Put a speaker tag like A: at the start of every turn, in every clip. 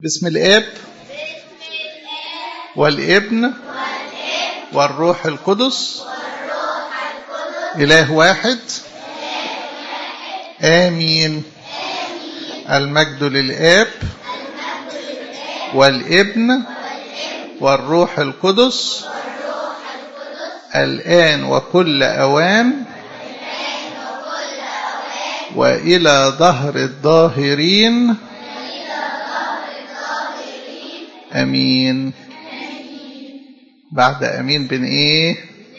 A: باسم الاب والابن والروح القدس اله واحد امين المجد للاب والابن والروح القدس الان وكل اوان والى ظهر الظاهرين امين بعد امين بن ايه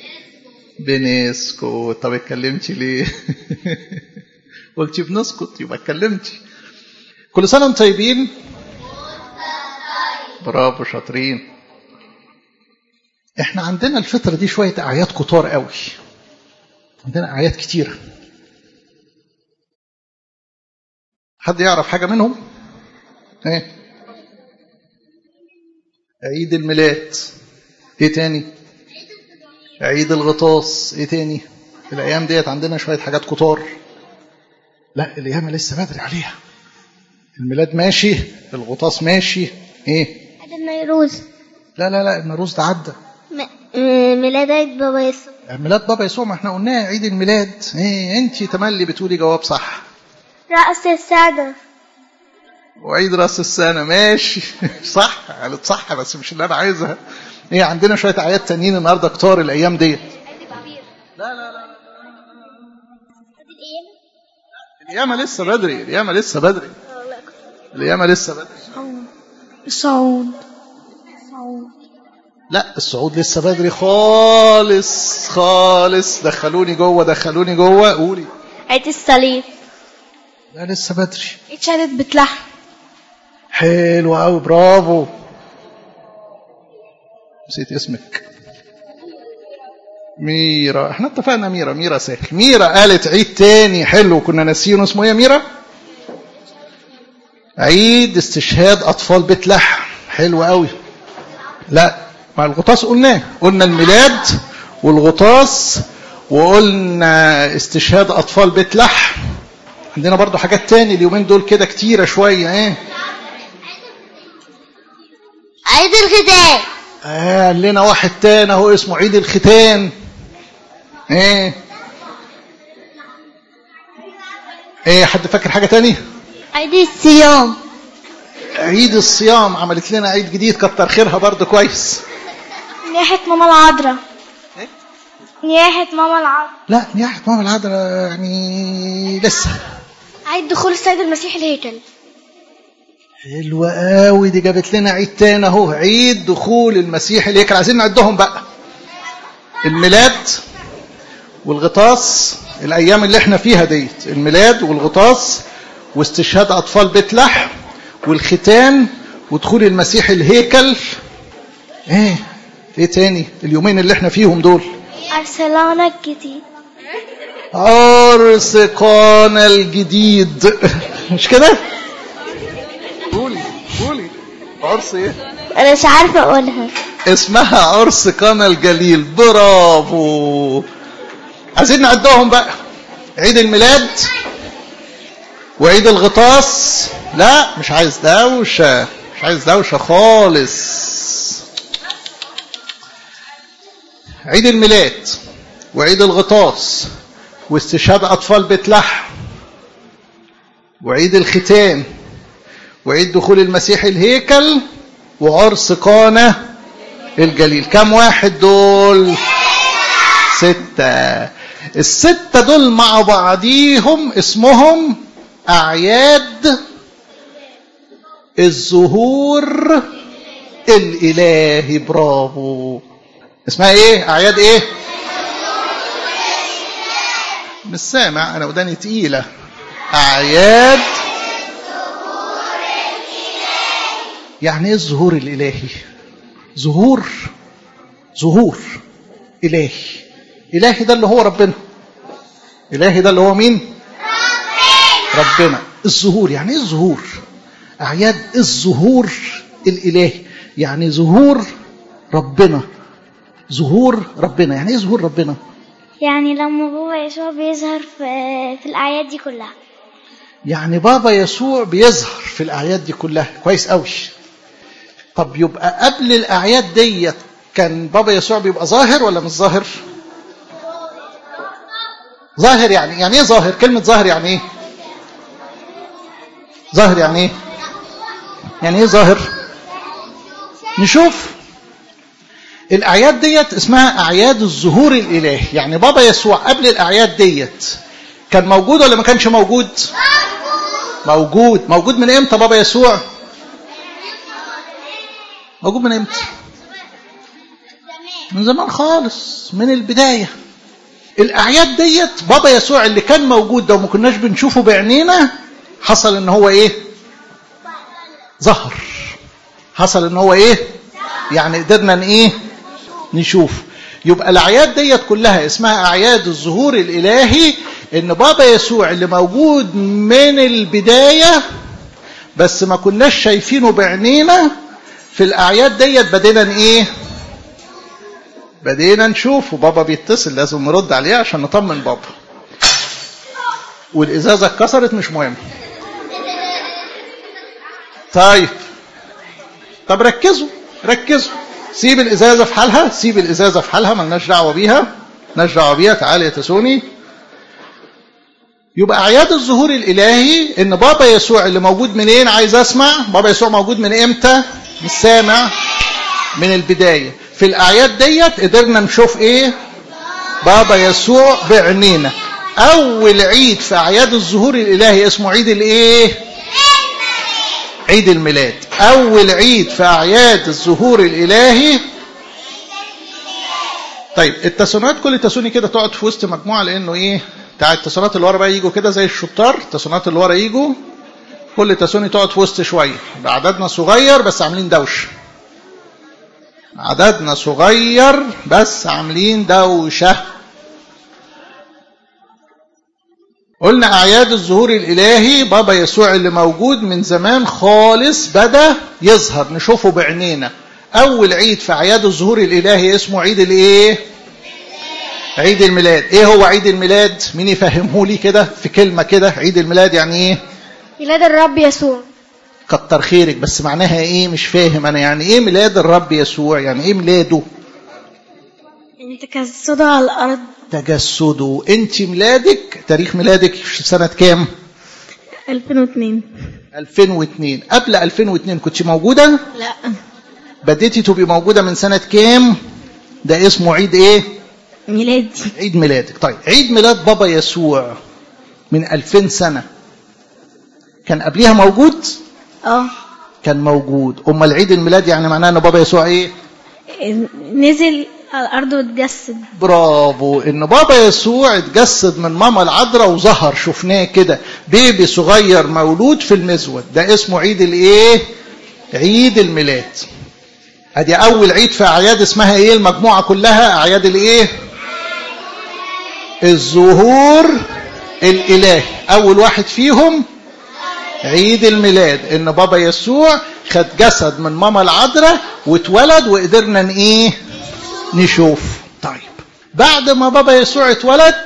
A: بنسكت طب اتكلمتي ليه قلتي بنسكت يبقى اتكلمتي كل سنه وانتم طيبين برافو شاطرين احنا عندنا الفتره دي شويه اعياد كتار قوي عندنا اعياد كتيره حد يعرف حاجه منهم ايه عيد الميلاد ايه تاني عيد الغطاس ايه تاني الايام ديت عندنا شويه حاجات كتار لا الايام لسه بدري عليها الميلاد ماشي الغطاس ماشي ايه
B: عيد النيروز
A: لا لا لا النروز ده عدى
B: م- م- ميلاد عيد بابا يسوع
A: ميلاد بابا يسوع ما احنا قلناه عيد الميلاد ايه انت تملي بتقولي جواب صح
B: رأس السنة
A: وعيد راس السنه ماشي صح قالت صح بس مش اللي انا عايزها ايه عندنا شويه اعياد تانيين النهارده كتار الايام ديت لا لا لا القيامة لسه بدري القيامة لسه بدري القيامة لسه بدري
B: صعود صعود
A: لا الصعود لسه بدري خالص خالص دخلوني جوه دخلوني جوه قولي
B: عيد الصليب
A: لا لسه بدري
B: عيد شهادة بتلحم
A: حلو قوي برافو نسيت اسمك ميرا احنا اتفقنا ميرا ميرا سهل ميرا قالت عيد تاني حلو كنا ناسيينه اسمه ايه يا ميرا عيد استشهاد اطفال بيت لحم حلو قوي لا مع الغطاس قلناه قلنا الميلاد والغطاس وقلنا استشهاد اطفال بيت لحم عندنا برضو حاجات تاني اليومين دول كده كتيرة شوية ايه
B: عيد الختان
A: آه لنا واحد تاني اهو اسمه عيد الختان ايه ايه حد فاكر حاجة تاني
B: عيد الصيام
A: عيد الصيام عملت لنا عيد جديد كتر خيرها برضو كويس
B: نياحة ماما العذراء نياحة ماما العذراء
A: لا نياحة ماما العذراء يعني لسه
B: عيد دخول السيد المسيح الهيكل
A: حلوة قوي دي جابت لنا عيد تاني اهو عيد دخول المسيح الهيكل عايزين نعدهم بقى الميلاد والغطاس الايام اللي احنا فيها ديت الميلاد والغطاس واستشهاد اطفال بيت لحم والختان ودخول المسيح الهيكل ايه ايه تاني اليومين اللي احنا فيهم دول
B: أرسلانة الجديد
A: عرس قانا الجديد مش كده قولي قولي عرس ايه
B: أنا مش عارفة أقولها
A: اسمها عرس قانا الجليل برافو عايزين نعدهم بقى عيد الميلاد وعيد الغطاس لا مش عايز دوشة مش عايز دوشة خالص عيد الميلاد وعيد الغطاس واستشهاد أطفال بيت لحم وعيد الختان وعيد دخول المسيح الهيكل وعرس قانا الجليل كم واحد دول ستة الستة دول مع بعضيهم اسمهم أعياد الظهور الإلهي برافو اسمها ايه أعياد ايه مش سامع أنا وداني تقيلة أعياد يعني ايه الظهور الإلهي ظهور ظهور إلهي إلهي ده اللي هو ربنا إلهي ده اللي هو مين ربنا الظهور يعني ايه الظهور أعياد الظهور الإلهي يعني ظهور ربنا ظهور ربنا يعني ايه ظهور ربنا
B: يعني لما بابا يسوع بيظهر في, في الأعياد دي كلها
A: يعني بابا يسوع بيظهر في الأعياد دي كلها كويس قوي طب يبقى قبل الأعياد ديت كان بابا يسوع بيبقى ظاهر ولا مش ظاهر؟ ظاهر يعني يعني ايه ظاهر؟ كلمة ظاهر يعني ايه؟ ظاهر يعني ايه؟ يعني ايه ظاهر؟ نشوف الأعياد ديت اسمها أعياد الظهور الإلهي يعني بابا يسوع قبل الأعياد ديت كان موجود ولا ما كانش موجود موجود موجود من امتى بابا يسوع موجود من امتى من زمان خالص من البداية الأعياد ديت بابا يسوع اللي كان موجود ده وما كناش بنشوفه بعينينا حصل ان هو ايه ظهر حصل ان هو ايه يعني قدرنا ان ايه نشوف يبقى الاعياد ديت كلها اسمها اعياد الظهور الالهي ان بابا يسوع اللي موجود من البدايه بس ما كناش شايفينه بعينينا في الاعياد ديت بدينا ايه بدينا نشوفه بابا بيتصل لازم نرد عليه عشان نطمن بابا والازازه اتكسرت مش مهم طيب طب ركزوا ركزوا سيب الازازه في حالها سيب الازازه في حالها ملناش دعوه بيها ملناش دعوه بيها تعالى يا تسوني يبقى اعياد الظهور الالهي ان بابا يسوع اللي موجود منين عايز اسمع بابا يسوع موجود من امتى مش سامع من البدايه في الاعياد ديت قدرنا نشوف ايه بابا يسوع بعينينا اول عيد في اعياد الظهور الالهي اسمه عيد الايه عيد الميلاد أول عيد في أعياد الظهور الإلهي طيب التسونات كل تسوني كده تقعد في وسط مجموعة لأنه إيه بتاع التسونات اللي ورا بقى يجوا كده زي الشطار التسونات اللي ورا يجوا كل تسوني تقعد في وسط شوية عددنا صغير بس عاملين دوشة عددنا صغير بس عاملين دوشة قلنا أعياد الظهور الإلهي بابا يسوع اللي موجود من زمان خالص بدأ يظهر نشوفه بعينينا أول عيد في أعياد الظهور الإلهي اسمه عيد الإيه؟ عيد الميلاد إيه هو عيد الميلاد؟ مين يفهمه لي كده في كلمة كده عيد الميلاد يعني إيه؟
B: ميلاد الرب يسوع
A: كتر خيرك بس معناها إيه مش فاهم أنا يعني إيه ميلاد الرب يسوع يعني إيه ميلاده؟
B: يعني تجسده على الأرض
A: تجسده انت ميلادك تاريخ ميلادك في سنة كام
B: 2002
A: 2002 قبل 2002 كنت موجودة
B: لا
A: بديتي تبقي موجودة من سنة كام ده اسمه عيد ايه
B: ميلادي
A: عيد ميلادك طيب عيد ميلاد بابا يسوع من 2000 سنة كان قبليها موجود
B: اه
A: كان موجود امال عيد الميلاد يعني معناه ان بابا يسوع ايه
B: نزل على الأرض واتجسد
A: برافو ان بابا يسوع اتجسد من ماما العذراء وظهر شفناه كده بيبي صغير مولود في المزود ده اسمه عيد الايه عيد الميلاد ادي اول عيد في اعياد اسمها ايه المجموعه كلها اعياد الايه الظهور الالهي اول واحد فيهم عيد الميلاد ان بابا يسوع خد جسد من ماما العذراء واتولد وقدرنا ان ايه نشوف طيب بعد ما بابا يسوع اتولد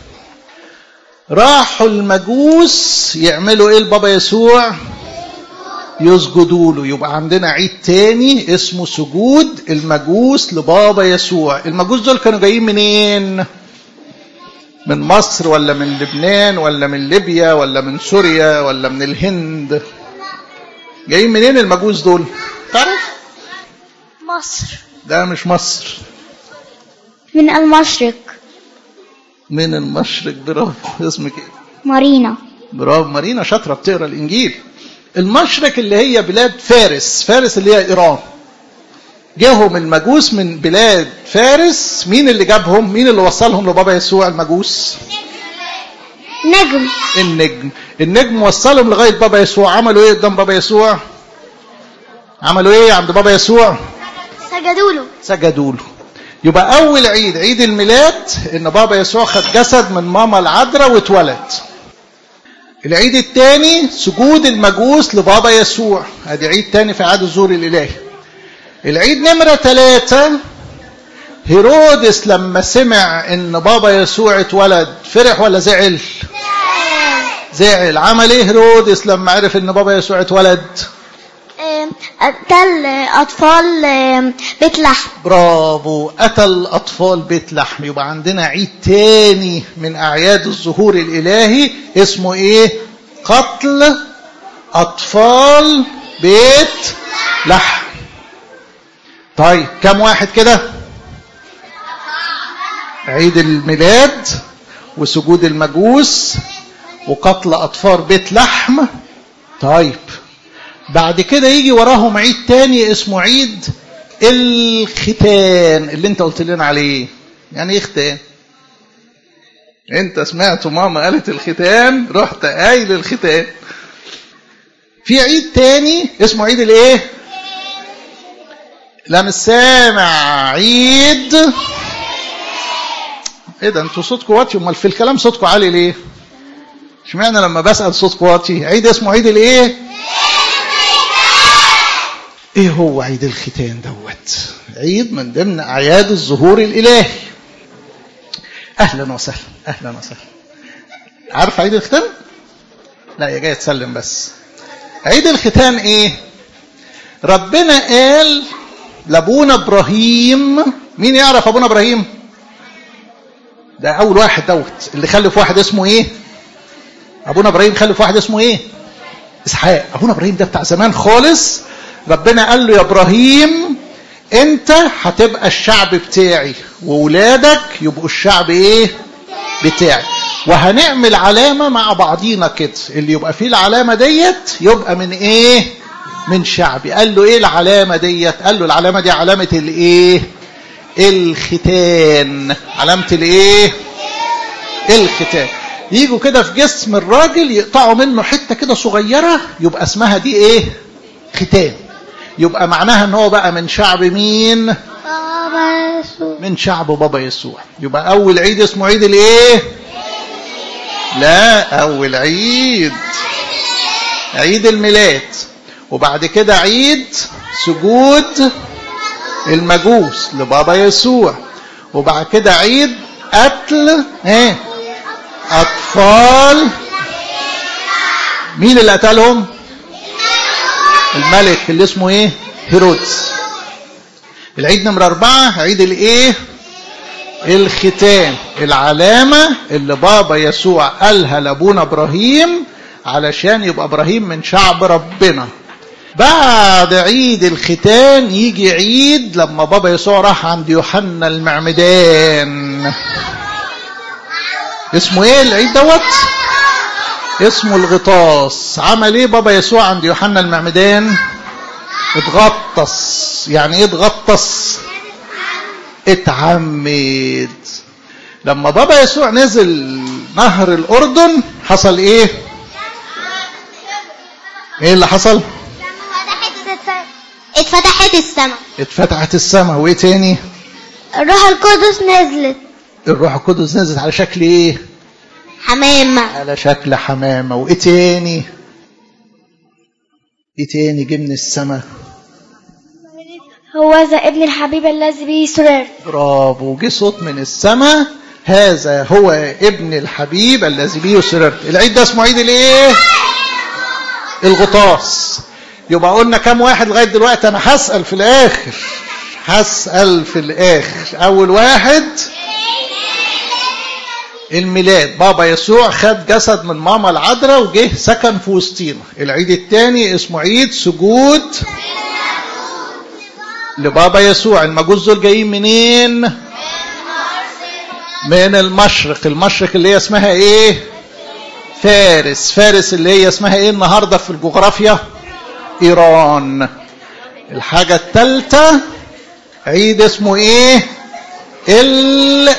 A: راحوا المجوس يعملوا ايه لبابا يسوع يسجدوا له يبقى عندنا عيد تاني اسمه سجود المجوس لبابا يسوع المجوس دول كانوا جايين منين من مصر ولا من لبنان ولا من ليبيا ولا من سوريا ولا من الهند جايين منين المجوس دول تعرف
B: مصر
A: ده مش مصر
B: من المشرق
A: من المشرق برافو اسمك ايه
B: مارينا
A: برافو مارينا شاطره بتقرا الانجيل المشرق اللي هي بلاد فارس فارس اللي هي ايران جاهم المجوس من بلاد فارس مين اللي جابهم مين اللي وصلهم لبابا يسوع المجوس
B: نجم
A: النجم النجم وصلهم لغايه بابا يسوع عملوا ايه قدام بابا يسوع عملوا ايه عند بابا يسوع
B: سجدوا له
A: سجدوا له يبقى اول عيد عيد الميلاد ان بابا يسوع خد جسد من ماما العذراء واتولد العيد الثاني سجود المجوس لبابا يسوع ادي عيد تاني في عيد الظهور الالهي العيد نمرة ثلاثة هيرودس لما سمع ان بابا يسوع اتولد فرح ولا زعل زعل عمل ايه هيرودس لما عرف ان بابا يسوع اتولد
B: آه، قتل أطفال بيت لحم
A: برافو أتى الأطفال بيت لحم يبقى عندنا عيد تاني من أعياد الظهور الإلهي اسمه إيه قتل أطفال بيت لحم طيب كم واحد كده عيد الميلاد وسجود المجوس وقتل أطفال بيت لحم طيب بعد كده يجي وراهم عيد تاني اسمه عيد الختان اللي انت قلت لنا عليه يعني ايه ختان انت سمعت ماما قالت الختان رحت قايل الختان في عيد تاني اسمه عيد الايه لا مش سامع عيد ايه ده انتوا صوتكم واطي امال في الكلام صوتكم عالي ليه اشمعنى لما بسال صوتكم واطي عيد اسمه عيد الايه ايه هو عيد الختان دوت عيد من ضمن اعياد الظهور الالهي اهلا وسهلا اهلا وسهلا عارف عيد الختان لا يا جاي تسلم بس عيد الختان ايه ربنا قال لابونا ابراهيم مين يعرف ابونا ابراهيم ده اول واحد دوت اللي خلف واحد اسمه ايه ابونا ابراهيم خلف واحد اسمه ايه اسحاق ابونا ابراهيم ده بتاع زمان خالص ربنا قال له يا ابراهيم انت هتبقى الشعب بتاعي وولادك يبقوا الشعب ايه بتاعي وهنعمل علامه مع بعضينا كده اللي يبقى فيه العلامه ديت يبقى من ايه من شعبي قال له ايه العلامه ديت قال له العلامه دي علامه الايه الختان علامه الايه الختان يجوا كده في جسم الراجل يقطعوا منه حته كده صغيره يبقى اسمها دي ايه ختان يبقى معناها ان هو بقى من شعب مين
B: بابا يسوع
A: من شعب بابا يسوع يبقى اول عيد اسمه عيد الايه لا اول عيد عيد الميلاد وبعد كده عيد سجود المجوس لبابا يسوع وبعد كده عيد قتل ايه اطفال مين اللي قتلهم الملك اللي اسمه ايه هيرودس العيد نمرة أربعة عيد الإيه؟ الختان العلامة اللي بابا يسوع قالها لأبونا إبراهيم علشان يبقى إبراهيم من شعب ربنا بعد عيد الختان يجي عيد لما بابا يسوع راح عند يوحنا المعمدان اسمه ايه العيد دوت اسمه الغطاس عمل ايه بابا يسوع عند يوحنا المعمدان اتغطس يعني ايه اتغطس اتعمد لما بابا يسوع نزل نهر الاردن حصل ايه ايه اللي حصل
B: اتفتحت السماء
A: اتفتحت السماء وايه تاني
B: الروح القدس نزلت
A: الروح القدس نزلت على شكل ايه
B: حمامة
A: على شكل حمامه وايه تاني ايه تاني جه من السماء
B: هو ذا ابن الحبيب الذي به سررت
A: برافو جه صوت من السماء هذا هو ابن الحبيب الذي به سررت العيد ده اسمه عيد الايه الغطاس يبقى قلنا كم واحد لغايه دلوقتي انا هسال في الاخر هسال في الاخر اول واحد الميلاد بابا يسوع خد جسد من ماما العذراء وجه سكن في وسطينا العيد الثاني اسمه عيد سجود لبابا يسوع المجوس دول جايين منين من المشرق المشرق اللي هي اسمها ايه فارس فارس اللي هي اسمها ايه النهارده في الجغرافيا ايران الحاجه الثالثه عيد اسمه ايه ال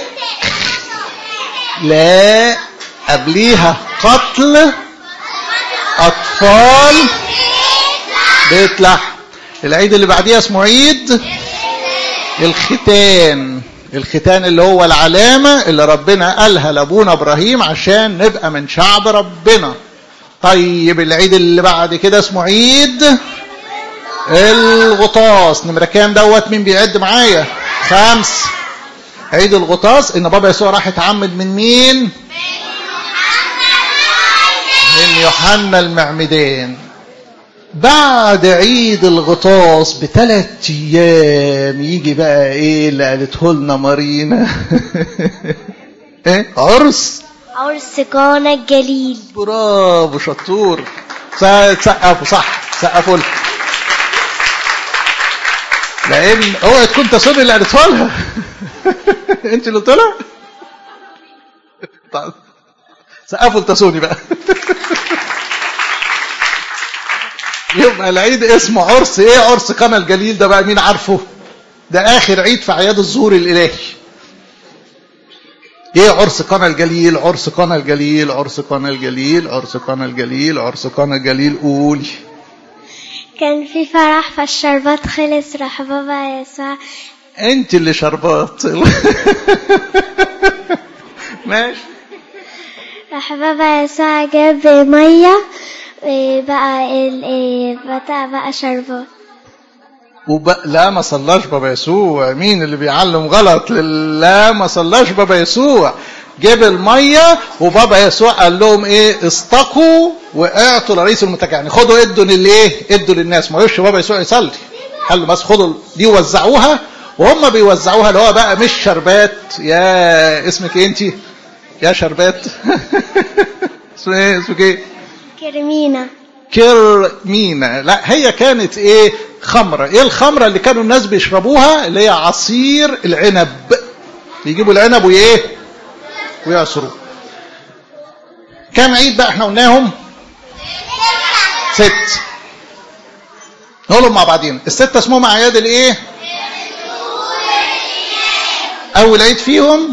A: لا قبليها قتل اطفال بيت لحم العيد اللي بعديها اسمه عيد الختان الختان اللي هو العلامة اللي ربنا قالها لأبونا إبراهيم عشان نبقى من شعب ربنا طيب العيد اللي بعد كده اسمه عيد الغطاس نمرة كام دوت مين بيعد معايا خمس عيد الغطاس ان بابا يسوع راح يتعمد من مين من يوحنا المعمدان بعد عيد الغطاس بثلاث ايام يجي بقى ايه اللي قالته لنا مارينا ايه عرس
B: عرس قانا الجليل
A: برافو شطور سقفوا صح سقفوا لها لان اوعي تكون تسوني اللي قالتها لها انت اللي قلت لها طيب. سقفوا لتسوني بقى يبقى العيد اسمه عرس ايه عرس قنا الجليل ده بقى مين عارفه ده اخر عيد في اعياد الظهور الالهي ايه عرس قنا الجليل عرس قنا الجليل عرس قنا الجليل عرس قنا الجليل عرس قنا الجليل قولي
B: كان في فرح فالشربات خلص راح بابا يسوع
A: انت اللي شربات ماشي
B: راح بابا يسوع جاب مية بقى ال بتاع بقى شربات
A: وب... لا ما صلاش بابا يسوع مين اللي بيعلم غلط لا ما صلاش بابا يسوع جاب المية وبابا يسوع قال لهم ايه استقوا واعطوا لرئيس المتكئ يعني خدوا ادوا للايه ادوا للناس ما يقولش بابا يسوع يصلي قال له بس خدوا دي وزعوها وهم بيوزعوها اللي هو بقى مش شربات يا اسمك ايه انت يا شربات اسمه ايه اسمك ايه
B: كرمينا
A: كرمينا لا هي كانت ايه خمره ايه الخمره اللي كانوا الناس بيشربوها اللي هي عصير العنب يجيبوا العنب وايه ويعصروه كام عيد بقى احنا قلناهم ست نقولهم مع بعضين الستة اسمهم اعياد الايه اول عيد فيهم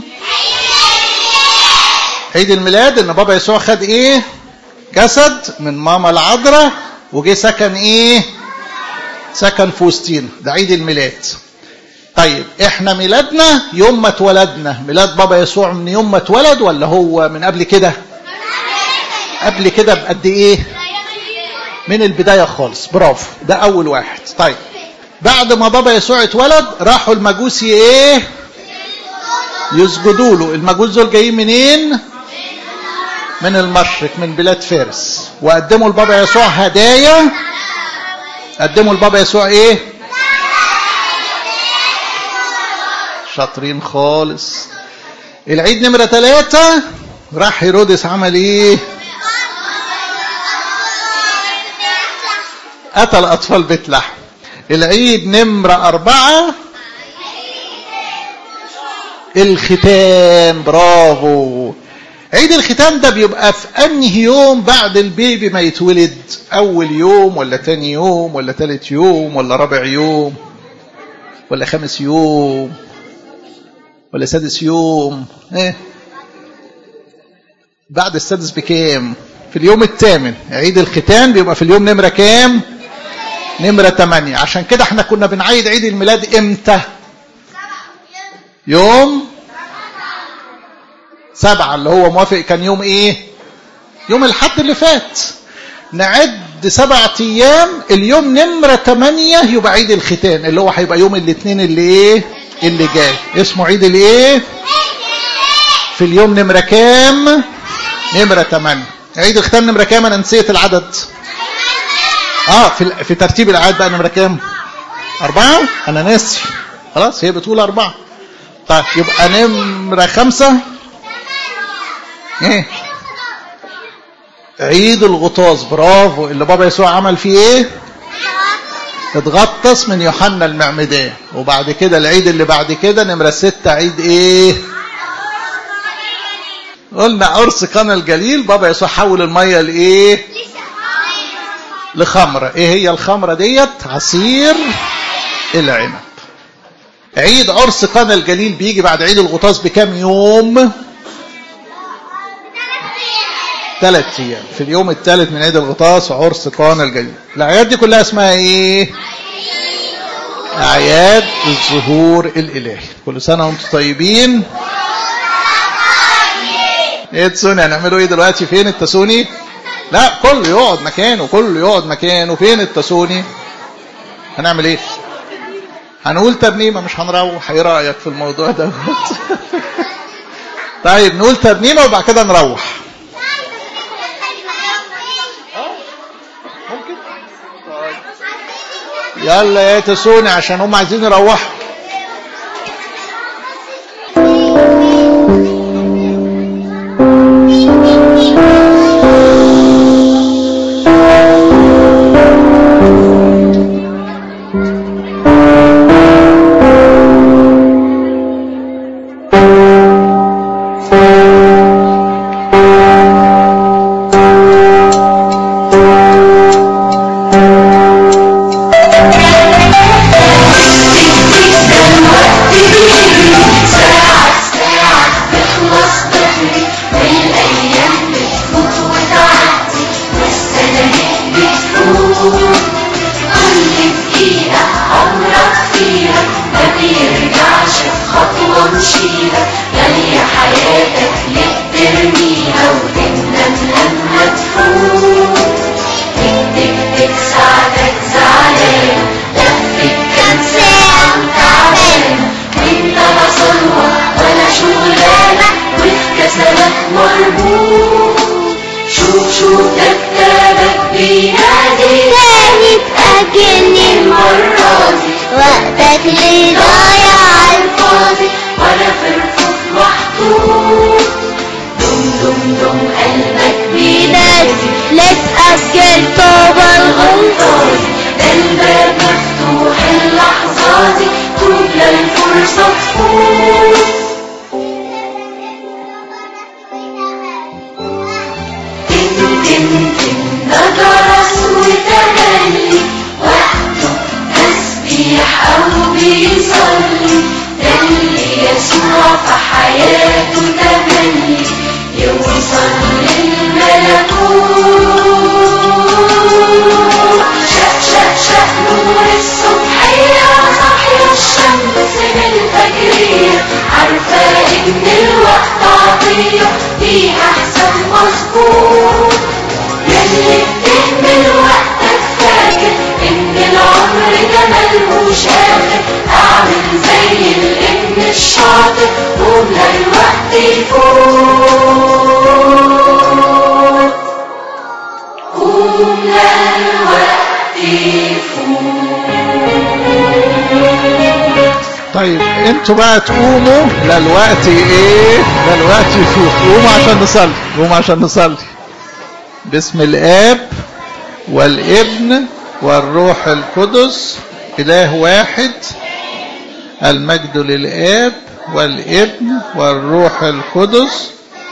A: عيد الميلاد ان بابا يسوع خد ايه جسد من ماما العذراء وجه سكن ايه سكن في وسطينا ده عيد الميلاد طيب احنا ميلادنا يوم ما اتولدنا ميلاد بابا يسوع من يوم ما اتولد ولا هو من قبل كده قبل كده بقد ايه من البدايه خالص برافو ده اول واحد طيب بعد ما بابا يسوع اتولد راحوا المجوسي ايه يسجدوا له المجوس دول جايين منين من المشرق من بلاد فارس وقدموا لبابا يسوع هدايا قدموا لبابا يسوع ايه شاطرين خالص العيد نمرة ثلاثة راح هيرودس عمل ايه قتل أطفال بيت لحم العيد نمرة أربعة الختان برافو عيد الختان ده بيبقى في أنهي يوم بعد البيبي ما يتولد أول يوم ولا تاني يوم ولا تالت يوم ولا رابع يوم ولا خامس يوم ولا سادس يوم ايه بعد السادس بكام في اليوم الثامن عيد الختان بيبقى في اليوم نمرة كام نمرة 8 عشان كده احنا كنا بنعيد عيد الميلاد امتى يوم سبعة اللي هو موافق كان يوم ايه يوم الحد اللي فات نعد سبعة ايام اليوم نمرة 8 يبقى عيد الختان اللي هو هيبقى يوم الاثنين اللي ايه اللي جاي اسمه عيد الايه في اليوم نمرة كام نمرة 8 عيد الختان نمرة كام انا نسيت العدد اه في في ترتيب الاعياد بقى نمره كام؟ أربعة؟ أنا ناسي خلاص هي بتقول أربعة طيب يبقى نمرة خمسة إيه؟ عيد الغطاس برافو اللي بابا يسوع عمل فيه إيه؟ اتغطس من يوحنا المعمدان وبعد كده العيد اللي بعد كده نمرة ستة عيد إيه؟ قلنا عرس قنا الجليل بابا يسوع حول المية لإيه؟ لخمرة ايه هي الخمرة ديت عصير العنب عيد عرس قنا الجليل بيجي بعد عيد الغطاس بكام يوم ثلاث ايام في اليوم الثالث من عيد الغطاس عرس قنا الجليل الاعياد دي كلها اسمها ايه اعياد الظهور الالهي كل سنه وانتم طيبين ايه تسوني هنعملوا ايه دلوقتي فين التسوني لا كله يقعد مكانه كله يقعد مكانه فين التسوني هنعمل ايه هنقول ترنيمه مش هنروح ايه رايك في الموضوع ده طيب نقول ترنيمه وبعد كده نروح ممكن يلا يا تسوني عشان هم عايزين يروحوا طيب انتوا بقى تقوموا للوقت ايه للوقت يفوت قوموا عشان نصلي قوموا عشان نصلي باسم الاب والابن والروح القدس اله واحد المجد للاب والابن والروح القدس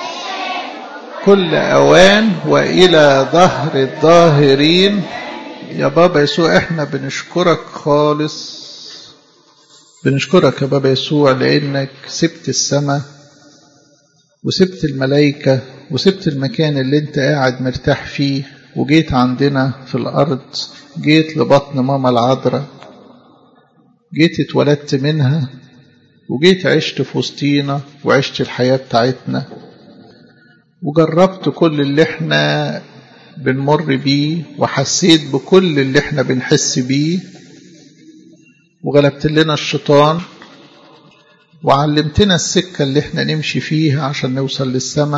A: كل اوان والى ظهر الظاهرين يا بابا يسوع احنا بنشكرك خالص بنشكرك يا بابا يسوع لانك سبت السماء وسبت الملائكة وسبت المكان اللي انت قاعد مرتاح فيه وجيت عندنا في الارض جيت لبطن ماما العذراء جيت اتولدت منها وجيت عشت في وسطينا وعشت الحياة بتاعتنا وجربت كل اللي احنا بنمر بيه وحسيت بكل اللي احنا بنحس بيه وغلبت لنا الشيطان وعلمتنا السكة اللي احنا نمشي فيها عشان نوصل للسماء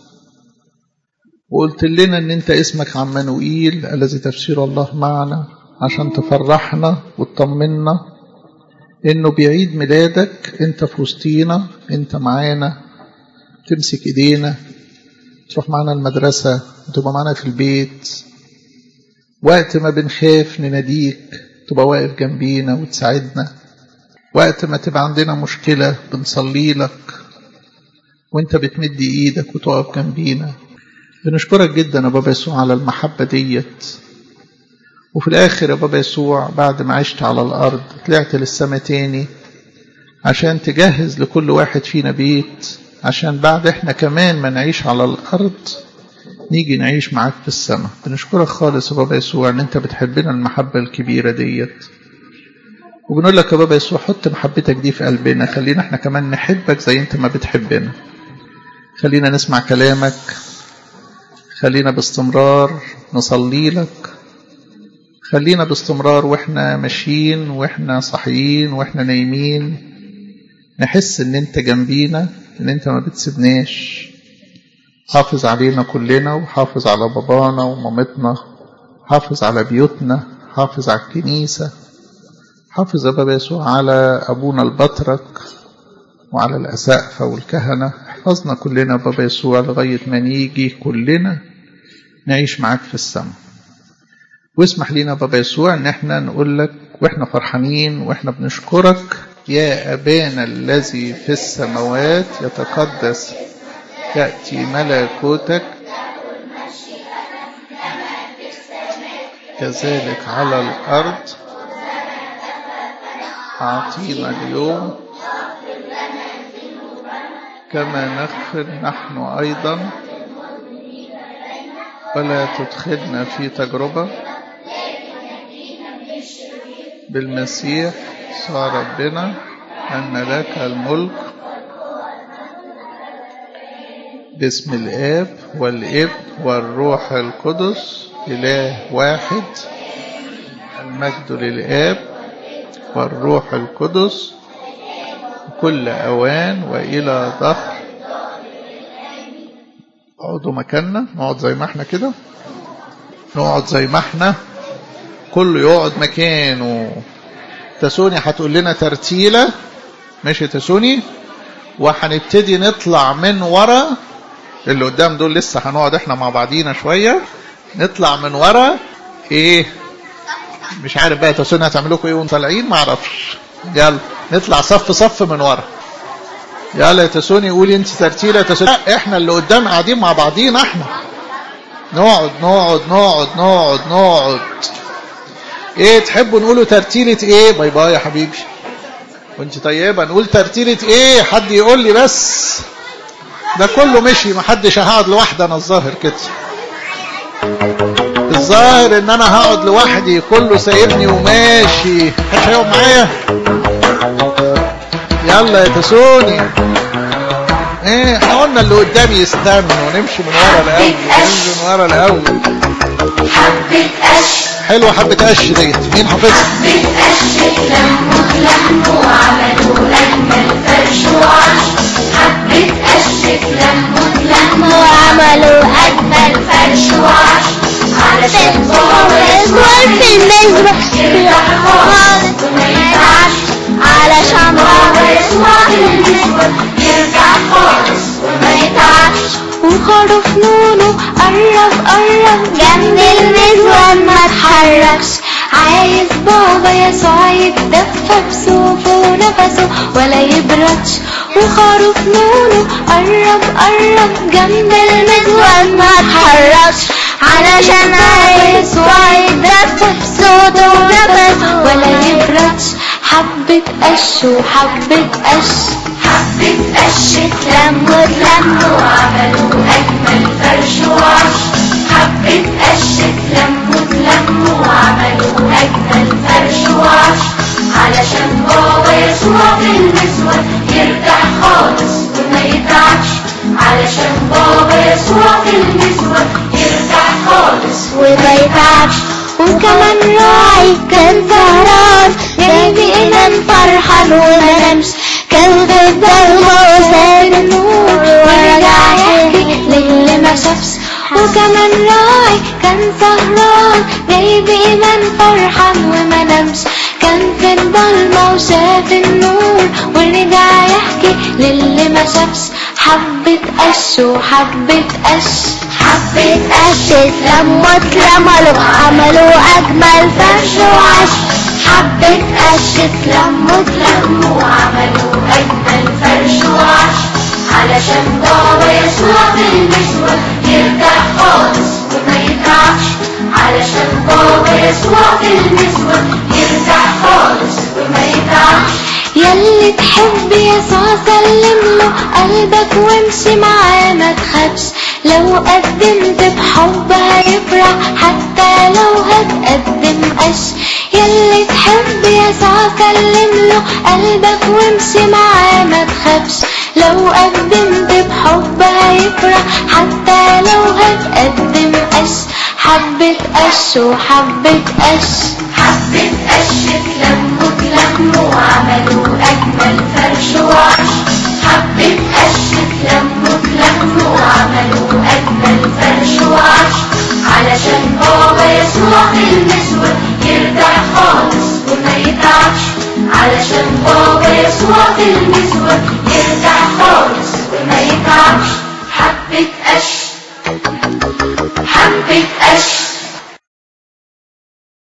A: وقلت لنا ان انت اسمك عمانوئيل الذي تفسير الله معنا عشان تفرحنا وتطمنا انه بيعيد ميلادك انت في وسطينا انت معانا تمسك ايدينا تروح معانا المدرسة تبقى معانا في البيت وقت ما بنخاف نناديك تبقى واقف جنبينا وتساعدنا وقت ما تبقى عندنا مشكلة بنصلي لك وانت بتمد ايدك وتقف جنبينا بنشكرك جدا يا بابا يسوع على المحبة ديت وفي الآخر يا بابا يسوع بعد ما عشت على الأرض طلعت للسما تاني عشان تجهز لكل واحد فينا بيت عشان بعد احنا كمان ما نعيش على الأرض نيجي نعيش معاك في السماء بنشكرك خالص يا بابا يسوع ان انت بتحبنا المحبة الكبيرة ديت وبنقول لك يا بابا يسوع حط محبتك دي في قلبنا خلينا احنا كمان نحبك زي انت ما بتحبنا خلينا نسمع كلامك خلينا باستمرار نصلي لك خلينا باستمرار واحنا ماشيين واحنا صاحيين واحنا نايمين نحس ان انت جنبينا ان انت ما بتسيبناش حافظ علينا كلنا وحافظ على بابانا ومامتنا حافظ على بيوتنا حافظ على الكنيسة حافظ بابا يسوع على أبونا البطرك وعلى الأسقفة والكهنة احفظنا كلنا بابا يسوع لغاية ما نيجي كلنا نعيش معاك في السماء واسمح لنا بابا يسوع ان احنا نقول لك واحنا فرحانين واحنا بنشكرك يا أبانا الذي في السماوات يتقدس يأتي ملكوتك كذلك على الأرض أعطينا اليوم كما نغفر نحن أيضا ولا تدخلنا في تجربة بالمسيح صار ربنا أن لك الملك باسم الآب والابن والروح القدس إله واحد المجد للآب والروح القدس كل أوان وإلى ظهر اقعدوا مكاننا نقعد زي ما احنا كده نقعد زي ما احنا كله يقعد مكانه تسوني هتقول لنا ترتيلة ماشي تسوني وهنبتدي نطلع من ورا اللي قدام دول لسه هنقعد احنا مع بعضينا شوية نطلع من ورا ايه مش عارف بقى تسوني هتعملوا ايه وانتوا طالعين ما اعرفش يلا نطلع صف صف من ورا يلا يا تسوني قولي انت ترتيله يا تسوني احنا اللي قدام قاعدين مع بعضينا احنا نقعد نقعد نقعد نقعد نقعد ايه تحبوا نقولوا ترتيلة ايه باي باي يا حبيبي وانت طيبة نقول ترتيلة ايه حد يقول لي بس ده كله مشي ما حدش هقعد لوحدي انا الظاهر كده الظاهر ان انا هقعد لوحدي كله سايبني وماشي محدش هيقعد معايا يلا يا تسوني ايه احنا قلنا اللي قدامي يستنوا ونمشي من ورا الاول نمشي من ورا الاول
C: حبة قش
A: حلوه حبه قش ديت مين حافظها
C: حبة قش لموا لموا وعملوا أجمل فرش وعش حبة قش لموا لموا وعملوا أجمل فرش وعش علشان بابا يسوع في المزرعة يرتاح خالص وما يتعبش علشان بابا يسوع في المزرعة يرتاح خالص وما يتعبش
B: وخروف نونو قرب قرب جنب المزود ما اتحركش عايز بابا يسوع يتدفى بصوفه ونفسه ولا يبردش وخروف نونو قرب قرب جنب المزود ما اتحركش علشان عايز يسوع يتدفى بصوته ونفسه ولا يبردش حبة قش وحبة قش
C: حبة قش اتلموا اتلموا وعملوا أجمل فرش وعش حبة قش اتلموا اتلموا وعملوا أجمل فرش وعش علشان بابا يسوع في المسود يرتاح خالص وما يتعبش علشان بابا يسوع في المسود يرتاح خالص
B: وما يتعبش وكمان راعي كان سهران جايب إمام فرحان وما نامش كان في الضلمة وساب النور ورجع يحكي للي ما شافش وكمان راعي كان سهران جايب إمام فرحان وما نامش كان في الضلمة وشاف النور ورجع يحكي للي ما شافش حبة قش وحبة قش حبة قش اتلموا اتلملوا عملوا أجمل فرش وعش حبة قش اتلموا اتلموا
C: وعملوا أجمل فرش وعش علشان بابا يسوع في المسوى يرتاح خالص وما يتعبش علشان بابا يسوع في المسوى يرتاح خالص وما يتعبش
B: يلي تحب يسوع سلم له قلبك وامشي معاه ما تخافش لو قدمت بحب هيفرح حتى لو هتقدم قش يلي تحب يسوع سلم له قلبك وامشي معاه ما تخافش لو قدمت بحب هيفرح حتى لو هتقدم قش حبة قش وحبة قش
C: حبة قش اتلموا اتلموا وعملوا أجمل فرش وعش حبة قش اتلموا اتلموا وعملوا أجمل فرش وعش علشان بابا يسوع في المسوى يرتاح خالص وما يتعبش علشان بابا يسوع في المسوى يرجع خالص وما يتعبش حبة قش حبة قش